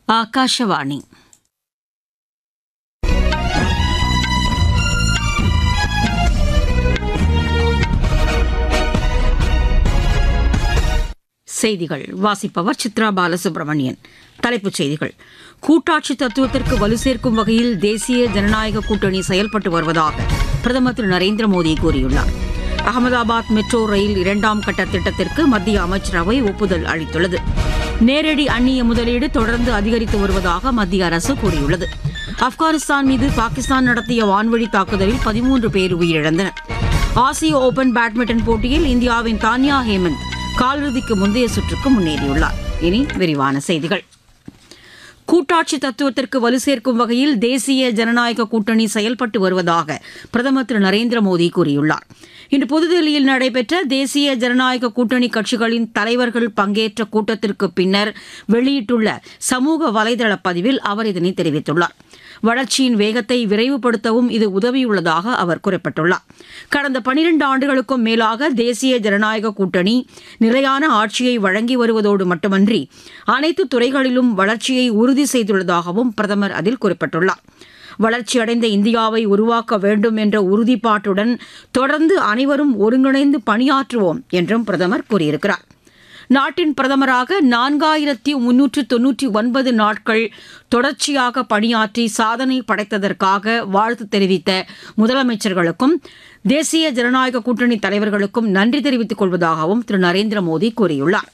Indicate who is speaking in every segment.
Speaker 1: ಆಕಾಶವಾಣಿ செய்திகள் வாசிப்பவர் சித்ரா பாலசுப்ரமணியன் தலைப்புச் செய்திகள் கூட்டாட்சி தத்துவத்திற்கு வலு சேர்க்கும் வகையில் தேசிய ஜனநாயக கூட்டணி செயல்பட்டு வருவதாக பிரதமர் திரு நரேந்திர மோடி கூறியுள்ளார் அகமதாபாத் மெட்ரோ ரயில் இரண்டாம் கட்ட திட்டத்திற்கு மத்திய அமைச்சரவை ஒப்புதல் அளித்துள்ளது நேரடி அந்நிய முதலீடு தொடர்ந்து அதிகரித்து வருவதாக மத்திய அரசு கூறியுள்ளது ஆப்கானிஸ்தான் மீது பாகிஸ்தான் நடத்திய வான்வழி தாக்குதலில் பதிமூன்று பேர் உயிரிழந்தனர் ஆசிய ஓபன் பேட்மிண்டன் போட்டியில் இந்தியாவின் தான்யா ஹேமந்த் காலிறுதிக்கு முந்தைய சுற்றுக்கு முன்னேறியுள்ளார் இனி விரிவான செய்திகள் கூட்டாட்சி தத்துவத்திற்கு வலு சேர்க்கும் வகையில் தேசிய ஜனநாயக கூட்டணி செயல்பட்டு வருவதாக பிரதமர் திரு நரேந்திர மோடி கூறியுள்ளார் இன்று புதுதில்லியில் நடைபெற்ற தேசிய ஜனநாயக கூட்டணி கட்சிகளின் தலைவர்கள் பங்கேற்ற கூட்டத்திற்கு பின்னர் வெளியிட்டுள்ள சமூக வலைதள பதிவில் அவர் இதனை தெரிவித்துள்ளார் வளர்ச்சியின் வேகத்தை விரைவுபடுத்தவும் இது உதவியுள்ளதாக அவர் குறிப்பிட்டுள்ளார் கடந்த பனிரெண்டு ஆண்டுகளுக்கும் மேலாக தேசிய ஜனநாயக கூட்டணி நிலையான ஆட்சியை வழங்கி வருவதோடு மட்டுமன்றி அனைத்து துறைகளிலும் வளர்ச்சியை உறுதி செய்துள்ளதாகவும் பிரதமர் அதில் குறிப்பிட்டுள்ளார் வளர்ச்சியடைந்த இந்தியாவை உருவாக்க வேண்டும் என்ற உறுதிப்பாட்டுடன் தொடர்ந்து அனைவரும் ஒருங்கிணைந்து பணியாற்றுவோம் என்றும் பிரதமர் கூறியிருக்கிறார் நாட்டின் பிரதமராக நான்காயிரத்தி முன்னூற்று தொன்னூற்றி ஒன்பது நாட்கள் தொடர்ச்சியாக பணியாற்றி சாதனை படைத்ததற்காக வாழ்த்து தெரிவித்த முதலமைச்சர்களுக்கும் தேசிய ஜனநாயக கூட்டணி தலைவர்களுக்கும் நன்றி தெரிவித்துக் கொள்வதாகவும் திரு நரேந்திர மோடி கூறியுள்ளார்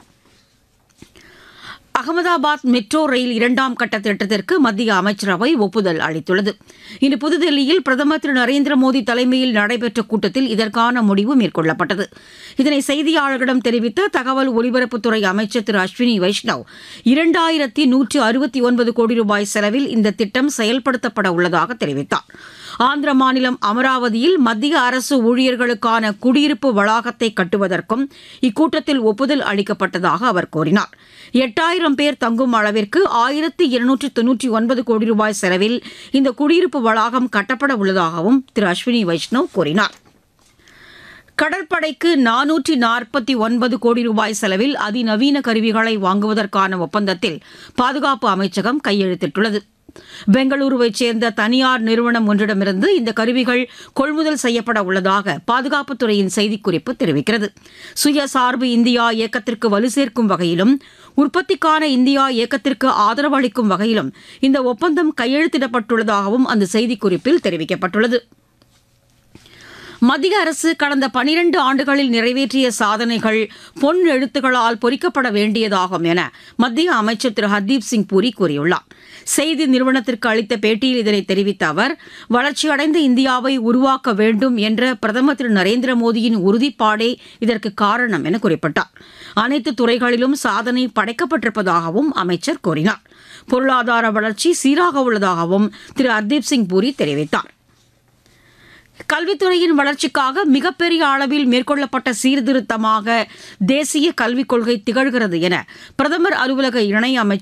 Speaker 1: அகமதாபாத் மெட்ரோ ரயில் இரண்டாம் கட்ட திட்டத்திற்கு மத்திய அமைச்சரவை ஒப்புதல் அளித்துள்ளது இன்று புதுதில்லியில் பிரதமர் திரு நரேந்திர மோடி தலைமையில் நடைபெற்ற கூட்டத்தில் இதற்கான முடிவு மேற்கொள்ளப்பட்டது இதனை செய்தியாளர்களிடம் தெரிவித்த தகவல் ஒலிபரப்புத்துறை அமைச்சர் திரு அஸ்வினி வைஷ்ணவ் இரண்டாயிரத்தி நூற்று அறுபத்தி ஒன்பது கோடி ரூபாய் செலவில் இந்த திட்டம் செயல்படுத்தப்பட உள்ளதாக தெரிவித்தார் ஆந்திர மாநிலம் அமராவதியில் மத்திய அரசு ஊழியர்களுக்கான குடியிருப்பு வளாகத்தை கட்டுவதற்கும் இக்கூட்டத்தில் ஒப்புதல் அளிக்கப்பட்டதாக அவர் கூறினார் எட்டாயிரம் பேர் தங்கும் அளவிற்கு ஆயிரத்தி இருநூற்று தொன்னூற்றி ஒன்பது கோடி ரூபாய் செலவில் இந்த குடியிருப்பு வளாகம் கட்டப்பட உள்ளதாகவும் திரு அஸ்வினி வைஷ்ணவ் கூறினார் கடற்படைக்கு நானூற்றி நாற்பத்தி ஒன்பது கோடி ரூபாய் செலவில் அதிநவீன கருவிகளை வாங்குவதற்கான ஒப்பந்தத்தில் பாதுகாப்பு அமைச்சகம் கையெழுத்திட்டுள்ளது பெங்களூருவைச் சேர்ந்த தனியார் நிறுவனம் ஒன்றிடமிருந்து இந்த கருவிகள் கொள்முதல் செய்யப்பட உள்ளதாக பாதுகாப்புத்துறையின் செய்திக்குறிப்பு தெரிவிக்கிறது சுயசார்பு இந்தியா இயக்கத்திற்கு வலு சேர்க்கும் வகையிலும் உற்பத்திக்கான இந்தியா இயக்கத்திற்கு ஆதரவு அளிக்கும் வகையிலும் இந்த ஒப்பந்தம் கையெழுத்திடப்பட்டுள்ளதாகவும் அந்த செய்திக்குறிப்பில் தெரிவிக்கப்பட்டுள்ளது மத்திய அரசு கடந்த பனிரண்டு ஆண்டுகளில் நிறைவேற்றிய சாதனைகள் பொன் எழுத்துக்களால் பொறிக்கப்பட வேண்டியதாகும் என மத்திய அமைச்சர் திரு ஹர்தீப் சிங் பூரி கூறியுள்ளார் செய்தி நிறுவனத்திற்கு அளித்த பேட்டியில் இதனை தெரிவித்த அவர் வளர்ச்சியடைந்த இந்தியாவை உருவாக்க வேண்டும் என்ற பிரதமர் திரு நரேந்திர மோடியின் உறுதிப்பாடே இதற்கு காரணம் என குறிப்பிட்டார் அனைத்து துறைகளிலும் சாதனை படைக்கப்பட்டிருப்பதாகவும் அமைச்சர் கூறினார் பொருளாதார வளர்ச்சி சீராக உள்ளதாகவும் திரு ஹர்தீப் சிங் பூரி தெரிவித்தார் கல்வித்துறையின் வளர்ச்சிக்காக மிகப்பெரிய அளவில் மேற்கொள்ளப்பட்ட சீர்திருத்தமாக தேசிய கல்விக் கொள்கை திகழ்கிறது என பிரதமர் அலுவலக இணையமைச்சர்